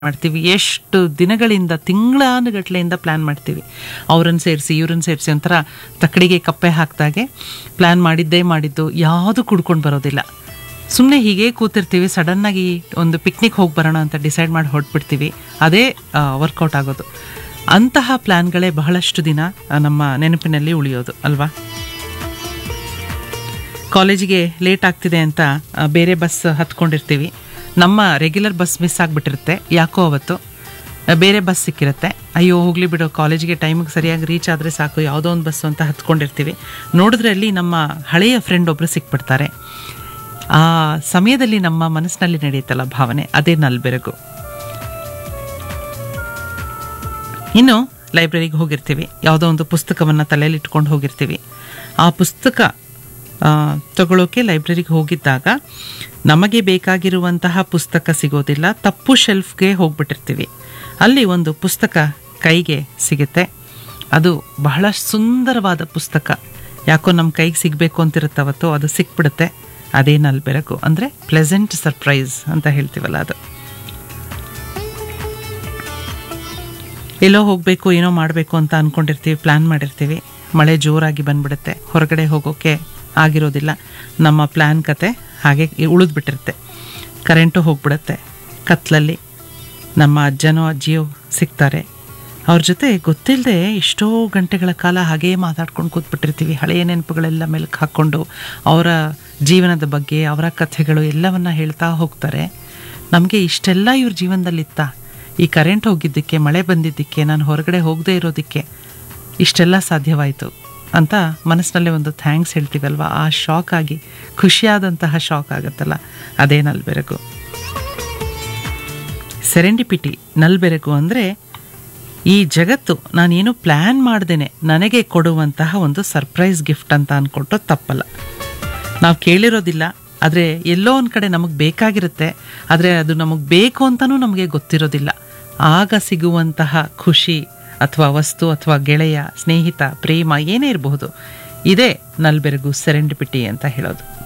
ಮಾಡ್ತೀವಿ ಎಷ್ಟು ದಿನಗಳಿಂದ ತಿಂಗಳಾನುಗಟ್ಲೆಯಿಂದ ಪ್ಲ್ಯಾನ್ ಮಾಡ್ತೀವಿ ಅವ್ರನ್ನ ಸೇರಿಸಿ ಇವ್ರನ್ನ ಸೇರಿಸಿ ಒಂಥರ ತಕ್ಕಡಿಗೆ ಕಪ್ಪೆ ಹಾಕ್ದಾಗೆ ಪ್ಲ್ಯಾನ್ ಮಾಡಿದ್ದೇ ಮಾಡಿದ್ದು ಯಾವುದು ಕುಡ್ಕೊಂಡು ಬರೋದಿಲ್ಲ ಸುಮ್ಮನೆ ಹೀಗೆ ಕೂತಿರ್ತೀವಿ ಸಡನ್ನಾಗಿ ಒಂದು ಪಿಕ್ನಿಕ್ ಹೋಗಿ ಬರೋಣ ಅಂತ ಡಿಸೈಡ್ ಮಾಡಿ ಹೊರಟ್ಬಿಡ್ತೀವಿ ಅದೇ ವರ್ಕೌಟ್ ಆಗೋದು ಅಂತಹ ಪ್ಲ್ಯಾನ್ಗಳೇ ಬಹಳಷ್ಟು ದಿನ ಆ, ನಮ್ಮ ನೆನಪಿನಲ್ಲಿ ಉಳಿಯೋದು ಅಲ್ವಾ ಕಾಲೇಜಿಗೆ ಲೇಟ್ ಆಗ್ತಿದೆ ಅಂತ ಆ, ಬೇರೆ ಬಸ್ ಹತ್ಕೊಂಡಿರ್ತೀವಿ ನಮ್ಮ ರೆಗ್ಯುಲರ್ ಬಸ್ ಮಿಸ್ ಆಗಿಬಿಟ್ಟಿರುತ್ತೆ ಯಾಕೋ ಅವತ್ತು ಆ, ಬೇರೆ ಬಸ್ ಸಿಕ್ಕಿರುತ್ತೆ ಅಯ್ಯೋ ಹೋಗ್ಲಿ ಬಿಡು ಕಾಲೇಜಿಗೆ ಟೈಮಿಗೆ ಸರಿಯಾಗಿ ರೀಚ್ ಆದರೆ ಸಾಕು ಯಾವುದೋ ಒಂದು ಬಸ್ಸು ಅಂತ ಹತ್ಕೊಂಡಿರ್ತೀವಿ ನೋಡಿದ್ರೆ ಅಲ್ಲಿ ನಮ್ಮ ಹಳೆಯ ಫ್ರೆಂಡ್ ಒಬ್ಬರು ಸಿಕ್ಬಿಡ್ತಾರೆ ಆ ಸಮಯದಲ್ಲಿ ನಮ್ಮ ಮನಸ್ಸಿನಲ್ಲಿ ನಡೆಯುತ್ತಲ್ಲ ಭಾವನೆ ಅದೇ ನಲ್ಬೆರಗು ಇನ್ನು ಲೈಬ್ರರಿಗೆ ಹೋಗಿರ್ತೀವಿ ಯಾವುದೋ ಒಂದು ಪುಸ್ತಕವನ್ನು ತಲೆಯಲ್ಲಿ ಇಟ್ಕೊಂಡು ಹೋಗಿರ್ತೀವಿ ಆ ಪುಸ್ತಕ ಆ, ತಗೊಳ್ಳೋಕೆ ಲೈಬ್ರರಿಗೆ ಹೋಗಿದ್ದಾಗ ನಮಗೆ ಬೇಕಾಗಿರುವಂತಹ ಪುಸ್ತಕ ಸಿಗೋದಿಲ್ಲ ತಪ್ಪು ಶೆಲ್ಫ್ಗೆ ಹೋಗ್ಬಿಟ್ಟಿರ್ತೀವಿ ಅಲ್ಲಿ ಒಂದು ಪುಸ್ತಕ ಕೈಗೆ ಸಿಗುತ್ತೆ ಅದು ಬಹಳ ಸುಂದರವಾದ ಪುಸ್ತಕ ಯಾಕೋ ನಮ್ಮ ಕೈಗೆ ಸಿಗಬೇಕು ಅಂತಿರುತ್ತವತ್ತೋ ಅದು ಸಿಕ್ಬಿಡುತ್ತೆ ಅದೇ ನಲ್ಬೆರಗು ಅಂದರೆ ಪ್ಲೆಸೆಂಟ್ ಸರ್ಪ್ರೈಸ್ ಅಂತ ಹೇಳ್ತೀವಲ್ಲ ಅದು ಎಲ್ಲೋ ಹೋಗಬೇಕು ಏನೋ ಮಾಡಬೇಕು ಅಂತ ಅಂದ್ಕೊಂಡಿರ್ತೀವಿ ಪ್ಲ್ಯಾನ್ ಮಾಡಿರ್ತೀವಿ ಮಳೆ ಜೋರಾಗಿ ಬಂದ್ಬಿಡುತ್ತೆ ಹೊರಗಡೆ ಹೋಗೋಕ್ಕೆ ಆಗಿರೋದಿಲ್ಲ ನಮ್ಮ ಪ್ಲ್ಯಾನ್ ಕತೆ ಹಾಗೆ ಉಳಿದ್ಬಿಟ್ಟಿರುತ್ತೆ ಕರೆಂಟು ಹೋಗ್ಬಿಡುತ್ತೆ ಕತ್ಲಲ್ಲಿ ನಮ್ಮ ಅಜ್ಜನೋ ಅಜ್ಜಿಯೋ ಸಿಗ್ತಾರೆ ಅವ್ರ ಜೊತೆ ಗೊತ್ತಿಲ್ಲದೆ ಎಷ್ಟೋ ಗಂಟೆಗಳ ಕಾಲ ಹಾಗೇ ಮಾತಾಡ್ಕೊಂಡು ಕೂತ್ಬಿಟ್ಟಿರ್ತೀವಿ ಹಳೆಯ ನೆನಪುಗಳೆಲ್ಲ ಮೆಲುಕು ಹಾಕ್ಕೊಂಡು ಅವರ ಜೀವನದ ಬಗ್ಗೆ ಅವರ ಕಥೆಗಳು ಎಲ್ಲವನ್ನ ಹೇಳ್ತಾ ಹೋಗ್ತಾರೆ ನಮಗೆ ಇಷ್ಟೆಲ್ಲ ಇವ್ರ ಜೀವನದಲ್ಲಿತ್ತ ಈ ಕರೆಂಟ್ ಹೋಗಿದ್ದಕ್ಕೆ ಮಳೆ ಬಂದಿದ್ದಕ್ಕೆ ನಾನು ಹೊರಗಡೆ ಹೋಗದೇ ಇರೋದಕ್ಕೆ ಇಷ್ಟೆಲ್ಲ ಸಾಧ್ಯವಾಯಿತು ಅಂತ ಮನಸ್ಸಿನಲ್ಲೇ ಒಂದು ಥ್ಯಾಂಕ್ಸ್ ಹೇಳ್ತೀವಲ್ವ ಆ ಶಾಕ್ ಆಗಿ ಖುಷಿಯಾದಂತಹ ಶಾಕ್ ಆಗುತ್ತಲ್ಲ ಅದೇ ನಲ್ಬೆರಗು ಸೆರೆಂಡಿಪಿಟಿ ನಲ್ಬೆರಗು ಅಂದರೆ ಈ ಜಗತ್ತು ನಾನೇನು ಪ್ಲ್ಯಾನ್ ಮಾಡ್ದೇನೆ ನನಗೆ ಕೊಡುವಂತಹ ಒಂದು ಸರ್ಪ್ರೈಸ್ ಗಿಫ್ಟ್ ಅಂತ ಅಂದ್ಕೊಟ್ಟು ತಪ್ಪಲ್ಲ ನಾವು ಕೇಳಿರೋದಿಲ್ಲ ಆದರೆ ಎಲ್ಲೋ ಒಂದು ಕಡೆ ನಮಗೆ ಬೇಕಾಗಿರುತ್ತೆ ಆದರೆ ಅದು ನಮಗೆ ಬೇಕು ಅಂತಲೂ ನಮಗೆ ಗೊತ್ತಿರೋದಿಲ್ಲ ಆಗ ಸಿಗುವಂತಹ ಖುಷಿ ಅಥವಾ ವಸ್ತು ಅಥವಾ ಗೆಳೆಯ ಸ್ನೇಹಿತ ಪ್ರೇಮ ಏನೇ ಇರಬಹುದು ಇದೇ ನಲ್ಬೆರಗು ಸೆರೆಂಡಿಪಿಟಿ ಅಂತ ಹೇಳೋದು